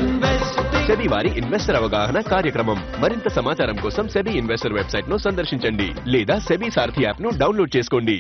SEBI వారి investor అవగాహన కార్యక్రమం మరింత సమాచారం కోసం సెబీ ఇన్వెస్టర్ వెబ్సైట్ ను సందర్శించండి లేదా సెబీ సారథి యాప్ ను డౌన్లోడ్ చేసుకోండి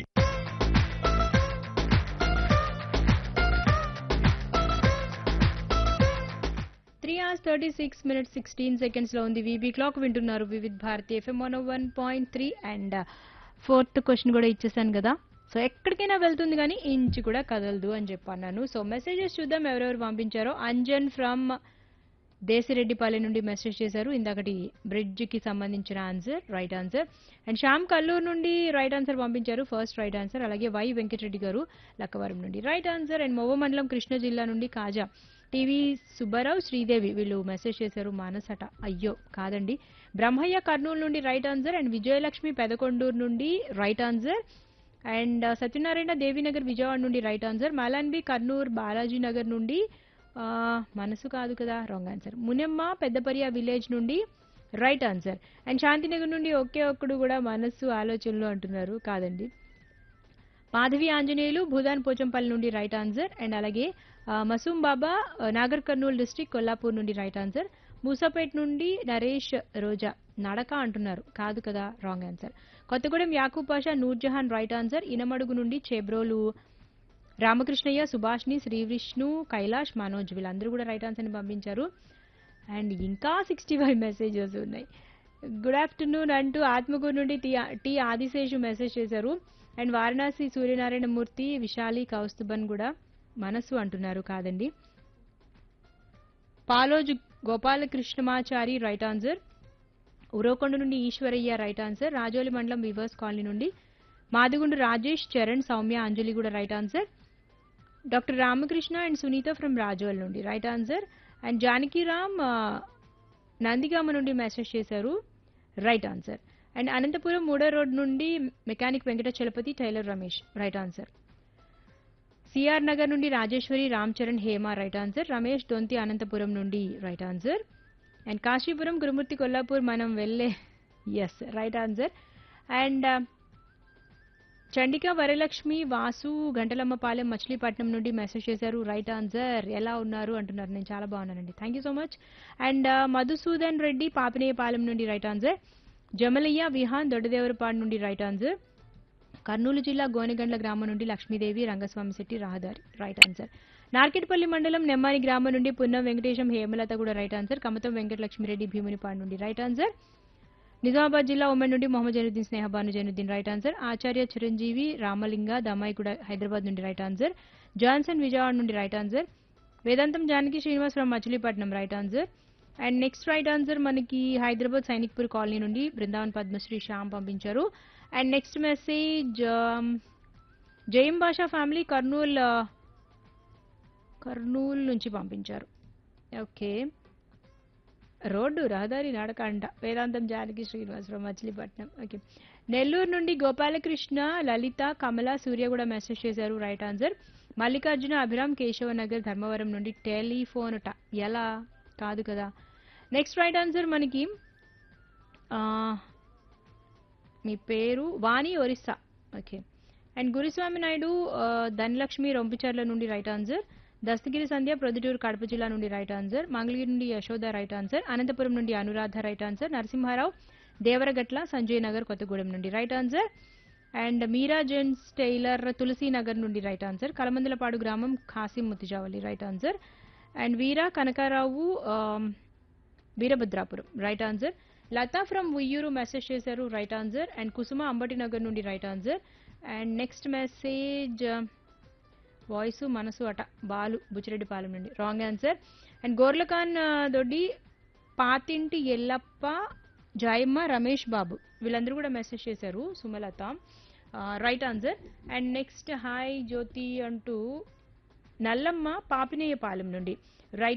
three hours thirty six minutes sixteen seconds లో ఉంది వీబీ క్లాక్ వింటున్నారు Vividh Bharati FM one one point three and fourth question కూడా ఇచ్చేసాను కదా సో ఎక్కడికైనా వెళ్తుంది కానీ ఇంచు కూడా కదలదు అని చెప్పన్నాను సో మెసేజెస్ చూద్దాం ఎవరెవరు పంపించారో అంజన్ ఫ్రమ్ దేశిరెడ్డిపల్లి నుండి మెసేజ్ చేశారు ఇందాకటి బ్రిడ్జ్కి సంబంధించిన answer right answer and Shyam Kalluru నుండి రైట్ ఆన్సర్ పంపించారు ఫస్ట్ రైట్ ఆన్సర్ అలాగే వై వెంకటరెడ్డి గారు లక్కవరం నుండి రైట్ ఆన్సర్ అండ్ మొవ్వ మండలం కృష్ణా జిల్లా నుండి కాజా టీవీ సుబ్బారావు శ్రీదేవి వీళ్ళు మెసేజ్ చేశారు మానసట అయ్యో కాదండి బ్రహ్మయ్య కర్నూలు నుండి right answer and Vijayalakshmi Pedakonduru నుండి right answer and Satyanarayana Devinagar Vijayawada నుండి రైట్ ఆన్సర్ మాలాన్బి కర్నూలు బాలాజీ నగర్ నుండి ఆ, మనసు కాదు కదా wrong answer Munemma Peddapariya village నుండి రైట్ ఆన్సర్ అండ్ శాంతినగర్ నుండి ఒకే ఒక్కడు కూడా మనస్సు ఆలోచనలు అంటున్నారు కాదండి మాధవి ఆంజనేయులు భూదాన్ పోచంపల్లి నుండి రైట్ ఆన్సర్ అండ్ అలాగే ఆ, మసూం బాబా ఆ, నాగర్ కర్నూలు డిస్ట్రిక్ట్ కొల్లాపూర్ నుండి రైట్ ఆన్సర్ మూసాపేట్ నుండి నరేష్ రోజా నడక అంటున్నారు కాదు కదా wrong answer Kothagudem Yakub Pasha Noorjahan right answer Inamadugu నుండి చేబ్రోలు రామకృష్ణయ్య సుభాష్ని శ్రీ విష్ణు కైలాష్ మనోజ్ వీళ్ళందరూ కూడా రైట్ ఆన్సర్ని పంపించారు అండ్ ఇంకా సిక్స్టీ ఫైవ్ మెసేజెస్ ఉన్నాయి గుడ్ ఆఫ్టర్నూన్ అంటూ ఆత్మకూరు నుండి టీ టీ ఆదిశేషు మెసేజ్ చేశారు అండ్ వారణాసి సూర్యనారాయణ మూర్తి విశాలి కౌస్తుభన్ కూడా మనసు అంటున్నారు కాదండి పాలోజు గోపాలకృష్ణమాచారి రైట్ ఆన్సర్ ఉరవకొండ నుండి ఈశ్వరయ్య రైట్ ఆన్సర్ రాజోలి మండలం వివర్స్ కాలనీ నుండి మాదిగుండు రాజేష్ చరణ్ సౌమ్య అంజలి కూడా right answer doctor Ramakrishna and Sunitha from Razole నుండి రైట్ ఆన్సర్ అండ్ జానకిరామ్ ఆ, నందిగామ నుండి మెసేజ్ చేశారు రైట్ ఆన్సర్ అండ్ అనంతపురం మూడో రోడ్ నుండి mechanic Venkata Chalapathi tailor Ramesh right answer CR Nagar నుండి రాజేశ్వరి రామ్ చరణ్ హేమ రైట్ ఆన్సర్ రమేష్ దొంతి అనంతపురం నుండి right answer and Kasipuram Gurumurthy Kollapur మనం వెళ్ళే yes right answer and Chandika Varalakshmi Vasu Gantalammapalem Machilipatnam నుండి మెసేజ్ చేశారు రైట్ ఆన్సర్ ఎలా ఉన్నారు అంటున్నారు నేను చాలా బాగున్నానండి thank you so much and Madhusudan Reddy Papineyapalem నుండి రైట్ ఆన్సర్ జమలయ్య విహాన్ దొడ్డదేవరపాడు నుండి రైట్ ఆన్సర్ కర్నూలు జిల్లా గోనెగండ్ల గ్రామం నుండి లక్ష్మీదేవి రంగస్వామి శెట్టి రహదారి రైట్ ఆన్సర్ నార్కెట్పల్లి మండలం నెమ్మాని గ్రామం నుండి పున్నం వెంకటేశం హేమలత కూడా రైట్ ఆన్సర్ కమతం వెంకట లక్ష్మిరెడ్డి భీమునిపాడు నుండి రైట్ ఆన్సర్ నిజామాబాద్ జిల్లా ఉమ్మడి నుండి మొహమ్మద్ జైనుద్దీన్ స్నేహబాను జైనుద్దీన్ రైట్ ఆన్సర్ ఆచార్య చిరంజీవి రామలింగ దమ్మాయిగూడ హైదరాబాద్ నుండి రైట్ ఆన్సర్ జాన్సన్ విజయవాడ నుండి right answer Vedantam Janaki Srinivas from Machilipatnam right answer and next right answer మనకి హైదరాబాద్ సైనిక్పూర్ కాలనీ నుండి బృందావన్ పద్మశ్రీ శ్యామ్ పంపించారు అండ్ నెక్స్ట్ మెసేజ్ జయం భాషా ఫ్యామిలీ కర్నూల్ ఆ, కర్నూల్ నుంచి పంపించారు ఓకే రోడ్డు రహదారి నడక అంట వేదాంతం జానకి శ్రీనివాసరావు మచిలీపట్నం ఓకే నెల్లూరు నుండి గోపాలకృష్ణ లలిత కమల సూర్య కూడా మెసేజ్ చేశారు రైట్ ఆన్సర్ మల్లికార్జున అభిరామ్ కేశవ నగర్ ధర్మవరం నుండి టెలిఫోన్ ట ఎలా కాదు కదా నెక్స్ట్ రైట్ ఆన్సర్ మనకి ఆ, మీ పేరు వాణి ఒరిస్సా ఓకే అండ్ గురుస్వామి నాయుడు ఆ, ధనలక్ష్మి రొంపిచర్ల నుండి రైట్ ఆన్సర్ దస్తగిరి సంధ్య ప్రొద్దుటూరు కడప జిల్లా నుండి రైట్ ఆన్సర్ మంగళగిరి నుండి యశోద రైట్ ఆన్సర్ అనంతపురం నుండి అనురాధ రైట్ ఆన్సర్ నరసింహారావు దేవరగట్ల సంజయ్ నగర్ కొత్తగూడెం నుండి right answer and Meera gents tailor Tulasi Nagar నుండి రైట్ ఆన్సర్ కలమందలపాడు గ్రామం Khasim Muthijavali right answer and Veera Kanakarao um, Veerabhadrapuram right answer Latha from Uyyuru message చేశారు right answer and Kusuma Ambati Nagar నుండి right answer and next message voice మనసు అట బాలు బుచ్చిరెడ్డిపాలెం నుండి రాంగ్ ఆన్సర్ అండ్ గోర్లఖాన్ ఆ, దొడ్డి పాతింటి ఎల్లప్ప జయమ్మ రమేష్ బాబు వీళ్ళందరూ కూడా మెసేజ్ చేశారు Sumalatha right answer and next hi Jyothi అంటూ నల్లమ్మ పాపినేయపాలెం నుండి రైట్